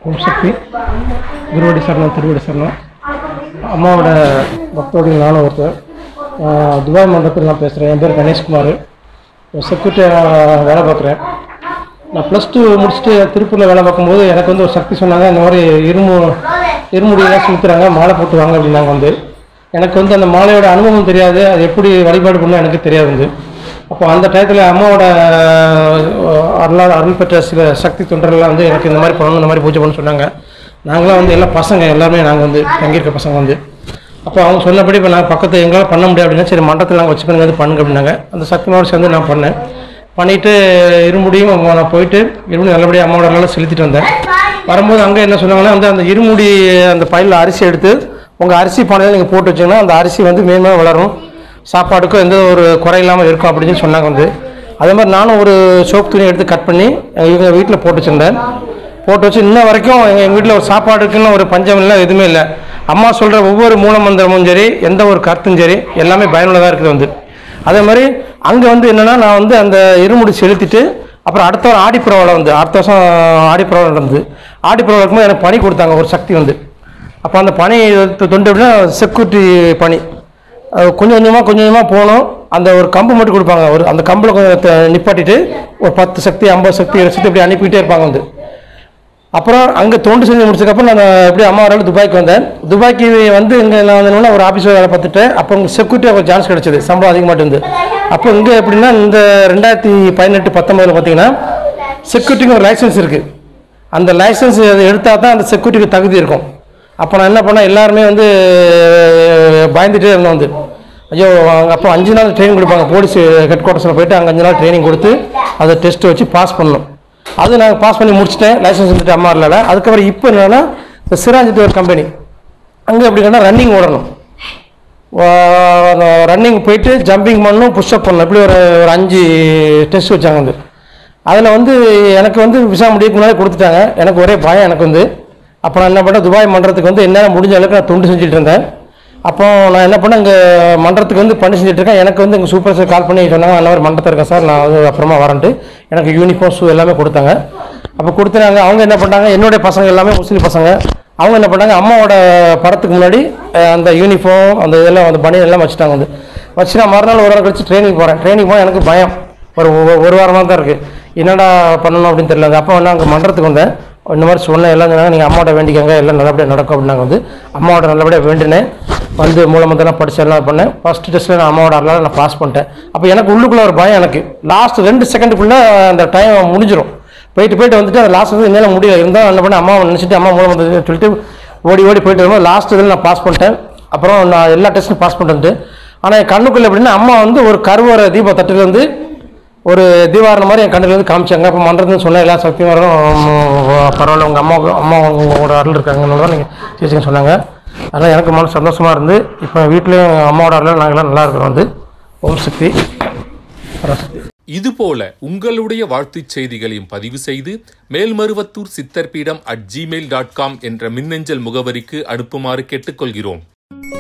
ஓம் சக்தி குருவடி சரணம் திருவடி சரணம் அம்மாவோட பக்தோடைய நானும் ஒருத்தர் ஆஹ் துபாய் மண்டபத்தில் நான் பேசுகிறேன் என் பேர் கணேஷ்குமார் செக்யூரிட்டியாக வேலை பார்க்குறேன் நான் ப்ளஸ் டூ முடிச்சுட்டு திருப்பூரில் வேலை பார்க்கும்போது எனக்கு வந்து ஒரு சக்தி சொன்னாங்க இந்த மாதிரி இருமு இருமுடியெல்லாம் சுற்றுறாங்க மாலை போட்டு வாங்க அப்படின்னாங்க வந்து எனக்கு வந்து அந்த மாலையோட அனுபவம் தெரியாது அது எப்படி வழிபாடு பண்ணணும் எனக்கு தெரியாது வந்து அப்போ அந்த டயத்தில் அம்மாவோட ஆஹ், அருளால் அருள் பெற்ற சில சக்தி தொண்டர்கள்லாம் வந்து எனக்கு இந்த மாதிரி பண்ணணும் இந்த மாதிரி பூஜை பண்ண சொன்னாங்க நாங்களாம் வந்து எல்லாம் பசங்க எல்லாருமே நாங்கள் வந்து தங்கியிருக்க பசங்க வந்து அப்போ அவங்க சொன்னபடி இப்போ நான் பக்கத்து எங்களால் பண்ண முடியாது அப்படின்னா சரி மண்டபத்தில் நாங்கள் வச்சுக்கணுங்க அது பண்ணுங்க அப்படின்னாங்க அந்த சக்திமாவோட சேர்ந்து நான் பண்ணேன் பண்ணிவிட்டு இருமுடியும் நான் போயிட்டு இருமுடி நல்லபடியாக அம்மாவோட நல்லா செலுத்திட்டு வந்தேன் வரும்போது அங்கே என்ன சொன்னாங்கன்னா வந்து அந்த இருமுடி அந்த பையில் அரிசி எடுத்து உங்கள் அரிசி பானையில் நீங்கள் போட்டு வச்சிங்கன்னா அந்த அரிசி வந்து மேன்மேலும் வளரும் சாப்பாடுக்கும் எந்த ஒரு குறை இல்லாமல் இருக்கும் அப்படின்னு சொல்லி சொன்னாங்க வந்து அதே மாதிரி நானும் ஒரு சோப் துணி எடுத்து கட் பண்ணி இவங்க வீட்டில் போட்டு வச்சுருந்தேன் போட்டு வச்சு இன்ன வரைக்கும் எங்கள் எங்கள் வீட்டில் ஒரு சாப்பாடுக்குன்னு ஒரு பஞ்சம் இல்லை எதுவுமே இல்லை அம்மா சொல்கிற ஒவ்வொரு மூலமந்திரமும் சரி எந்த ஒரு கருத்தும் சரி எல்லாமே பயனுள்ளதாக இருக்குது வந்து அதே மாதிரி அங்கே வந்து என்னென்னா நான் வந்து அந்த இருமுடி செலுத்திட்டு அப்புறம் அடுத்த வாரம் ஆடிப்புறவில் வந்து அடுத்த வருஷம் ஆடிப்புறவில் நடந்தது ஆடிப்புறவில் இருக்கும்போது எனக்கு பணி கொடுத்தாங்க ஒரு சக்தி வந்து அப்போ அந்த பணி தொ- தொண்டு அப்படின்னா செக்யூரிட்டி பணி அது கொஞ்சம் கொஞ்சமாக கொஞ்சம் கொஞ்சமாக போகணும் அந்த ஒரு கம்பு மட்டும் கொடுப்பாங்க ஒரு அந்த கம்பில் கொஞ்சம் த- நிப்பாட்டிட்டு ஒரு பத்து சக்தி ஐம்பது சக்தி இருபது சக்தி அப்படி அனுப்பிக்கிட்டே இருப்பாங்க வந்து அப்புறம் அங்கே தொண்டு செஞ்சு முடிச்சதுக்கப்புறம் நான் எப்படி அம்மா வரால துபாய்க்கு வந்தேன் துபாய்க்கு வந்து இங்கே நான் வந்தேன்னா ஒரு ஆஃபீஸில் வேலை பார்த்துட்டேன் அப்போ உங்கள் செக்யூரிட்டி ஒரு சான்ஸ் கிடச்சிது சம்பளம் அதிகமாக இருந்து அப்போ இங்கே எப்படின்னா இந்த ரெண்டாயிரத்தி பதினெட்டு பத்தொம்பதில் பார்த்தீங்கன்னா செக்யூரிட்டிக்கு ஒரு லைசன்ஸ் இருக்குது அந்த லைசன்ஸ் எடுத்தால் தான் அந்த செக்யூரிட்டிக்கு தகுதி இருக்கும் அப்போ நான் என்ன பண்ணேன் எல்லாருமே வந்து பயந்துட்டே இருந்தோம் வந்து ஐயோ அங்கே அப்போ அஞ்சு நாள் ட்ரைனிங் கொடுப்பாங்க போலீஸ் ஹெட் குவார்ட்டர்ஸில் போயிட்டு அங்கே அஞ்சு நாள் ட்ரைனிங் கொடுத்து அதை டெஸ்ட் வச்சு பாஸ் பண்ணணும் அது நாங்கள் பாஸ் பண்ணி முடிச்சிட்டேன் லைசன்ஸ் வந்துட்டு அம்மா இல்லை அதுக்கப்புறம் இப்போ என்னன்னா இந்த சிராஞ்சிட்டு ஒரு கம்பெனி அங்கே எப்படின்னா ரன்னிங் ஓடணும் ரன்னிங் போயிட்டு ஜம்பிங் பண்ணணும் புஷ்அப் பண்ணணும் இப்படி ஒரு ஒரு அஞ்சு டெஸ்ட் வச்சாங்க வந்து அதில் வந்து எனக்கு வந்து விசா முடிவுக்கு முன்னாடி கொடுத்துட்டாங்க எனக்கு ஒரே பயம் எனக்கு வந்து அப்போ நான் என்ன பண்ணேன் துபாய் மன்றத்துக்கு வந்து என்னால் முடிஞ்ச அளவுக்கு நான் தொண்டு செஞ்சுட்டு இருந்தேன் அப்போ நான் என்ன பண்ணேன் இங்கே மன்றத்துக்கு வந்து பண்ணி செஞ்சுட்டு இருக்கேன் எனக்கு வந்து எங்கள் சூப்பர்வைசர் கால் பண்ணி சொன்னாங்க அந்த மாதிரி மன்றத்தில் இருக்கேன் சார் நான் வந்து அப்புறமா வரேன்ட்டு எனக்கு யூனிஃபார்ம் ஷூ எல்லாமே கொடுத்தாங்க அப்போ கொடுத்துனாங்க அவங்க என்ன பண்ணாங்க என்னுடைய பசங்க எல்லாமே முஸ்லீம் பசங்க அவங்க என்ன பண்ணாங்க அம்மாவோட படத்துக்கு முன்னாடி அஹ், அந்த யூனிஃபார்ம் அந்த இதெல்லாம் அந்த பனியன் எல்லாம் வச்சுட்டாங்க வந்து வச்சு நான் மறுநாள் ஒரு வாரம் கழிச்சு ட்ரைனிங் போகிறேன் ட்ரைனிங் போக எனக்கு பயம் ஒரு ஒரு- ஒரு வாரமாக தான் இருக்குது என்னடா பண்ணணும் அப்படின்னு தெரியல அப்போ வந்து அங்கே மன்றத்துக்கு வந்தேன் இந்த மாதிரி சொன்னேன் எல்லாம் சொன்னாங்க நீங்கள் அம்மாவோட வேண்டிக்கங்க எல்லாம் நல்லபடியாக நடக்கும் அப்படின்னாங்க வந்து அம்மாவோட நல்லபடியாக வேண்டினேன் வந்து மூலமந்தெல்லாம் படிச்சு எல்லாம் பண்ணேன் ஃபஸ்ட் டெஸ்ட்டில் நான் அம்மாவோட அருளால் நான் பாஸ் பண்ணிட்டேன் அப்போ எனக்கு உள்ளுக்குள்ளே ஒரு பயம் எனக்கு லாஸ்ட் ரெண்டு செகண்டுக்குள்ளே அந்த டைம் முடிஞ்சிடும் போயிட்டு போயிட்டு வந்துட்டு அந்த லாஸ்ட் வந்து என்னால் முடியல இருந்தால் என்ன பண்ண அம்மா நினச்சிட்டு அம்மா மூலம் வந்து சொல்லிட்டு ஓடி ஓடி போயிட்டு வரும்போது லாஸ்ட் இதில் நான் பாஸ் பண்ணிட்டேன் அப்புறம் நான் எல்லா டெஸ்ட்டும் பாஸ் பண்ணிட்டு ஆனால் என் கண்ணுக்குள்ளே எப்படின்னா அம்மா வந்து ஒரு கருவறை தீப தட்டுல வந்து ஒரு தீபாரணம் மாதிரி என் கண்ணுல இருந்து காமிச்சாங்க அப்போ மன்றதுன்னு சொன்ன எல்லா சக்தியும் வரும் பரவாயில்ல உங்கள் அம்மா அம்மா உங்களோட அருள் இருக்காங்கன்னு தான் நீங்கள் டீச்சிங்க சொன்னாங்க அதனால் எனக்கு மன சந்தோஷமாக இருந்து இப்போ வீட்லேயும் அம்மாவோட அருள் நாங்களாம் நல்லா இருக்கிறோம் வந்து ஓம் சக்தி பராசக்தி இதுபோல உங்களுடைய வாழ்த்துச் செய்திகளையும் பதிவு செய்து Melmaruvathur Siddharpeedam at Gmail dot com என்ற மின்னஞ்சல் முகவரிக்கு அனுப்புமாறு கேட்டுக்கொள்கிறோம்